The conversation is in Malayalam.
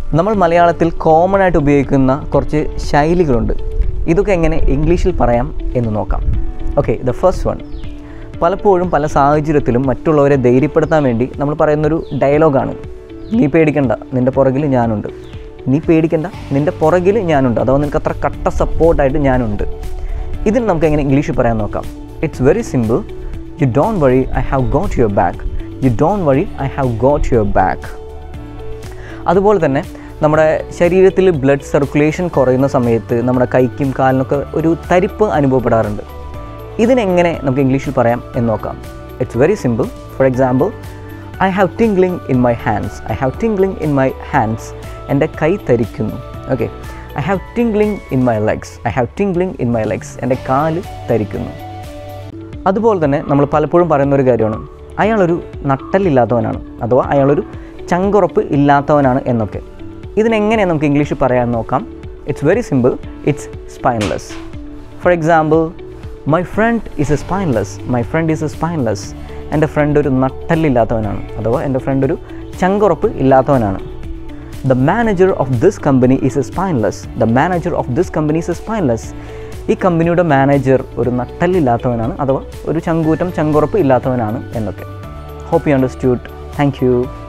നമ്മൾ മലയാളത്തിൽ കോമൺ ആയിട്ട് ഉപയോഗിക്കുന്ന കുറച്ച് ശൈലികളുണ്ട് ഇതൊക്കെ എങ്ങനെ ഇംഗ്ലീഷിൽ പറയാം എന്ന് നോക്കാം ഓക്കെ ദ ഫസ്റ്റ് വൺ പലപ്പോഴും പല സാഹചര്യത്തിലും മറ്റുള്ളവരെ ധൈര്യപ്പെടുത്താൻ വേണ്ടി നമ്മൾ പറയുന്നൊരു ഡയലോഗാണ് നീ പേടിക്കണ്ട നിൻ്റെ പുറകിൽ ഞാനുണ്ട് നീ പേടിക്കണ്ട നിൻ്റെ പുറകിൽ ഞാനുണ്ട് അഥവാ നിനക്ക് അത്ര കട്ട സപ്പോർട്ടായിട്ട് ഞാനുണ്ട് ഇതിന് നമുക്ക് എങ്ങനെ ഇംഗ്ലീഷിൽ പറയാൻ നോക്കാം it's very simple you don't worry I have got your back you don't worry I have got your back അതുപോലെ തന്നെ നമ്മുടെ ശരീരത്തിൽ ബ്ലഡ് സർക്കുലേഷൻ കുറയുന്ന സമയത്ത് നമ്മുടെ കൈക്കും കാലിനൊക്കെ ഒരു തരിപ്പ് അനുഭവപ്പെടാറുണ്ട് ഇതിനെങ്ങനെ നമുക്ക് ഇംഗ്ലീഷിൽ പറയാം എന്ന് നോക്കാം it's very simple for example I have tingling in my hands I have tingling in my hands എൻ്റെ കൈ തരിക്കുന്നു okay I have tingling in my legs I have tingling in my legs എൻ്റെ കാല് തരിക്കുന്നു അതുപോലെ തന്നെ നമ്മൾ പലപ്പോഴും പറയുന്ന ഒരു കാര്യമാണ് അയാളൊരു നട്ടലില്ലാത്തവനാണ് അഥവാ അയാളൊരു ചങ്കുറപ്പ് ഇല്ലാത്തവനാണ് എന്നൊക്കെ ഇതിനെങ്ങനെ നമുക്ക് ഇംഗ്ലീഷിൽ പറയാൻ നോക്കാം it's very simple it's spineless for example my friend is a spineless my friend is a spineless എൻ്റെ ഫ്രണ്ട് ഒരു നട്ടലില്ലാത്തവനാണ് അഥവാ എൻ്റെ ഫ്രണ്ട് ഒരു ചങ്കുറപ്പ് ഇല്ലാത്തവനാണ് the manager of this company is a spineless the manager of this company is a spineless ഈ കമ്പനിയുടെ മാനേജർ ഒരു നട്ടലില്ലാത്തവനാണ് അഥവാ ഒരു ചങ്കൂറ്റം ചങ്കുറപ്പ് ഇല്ലാത്തവനാണ് എന്നൊക്കെ hope you understood thank U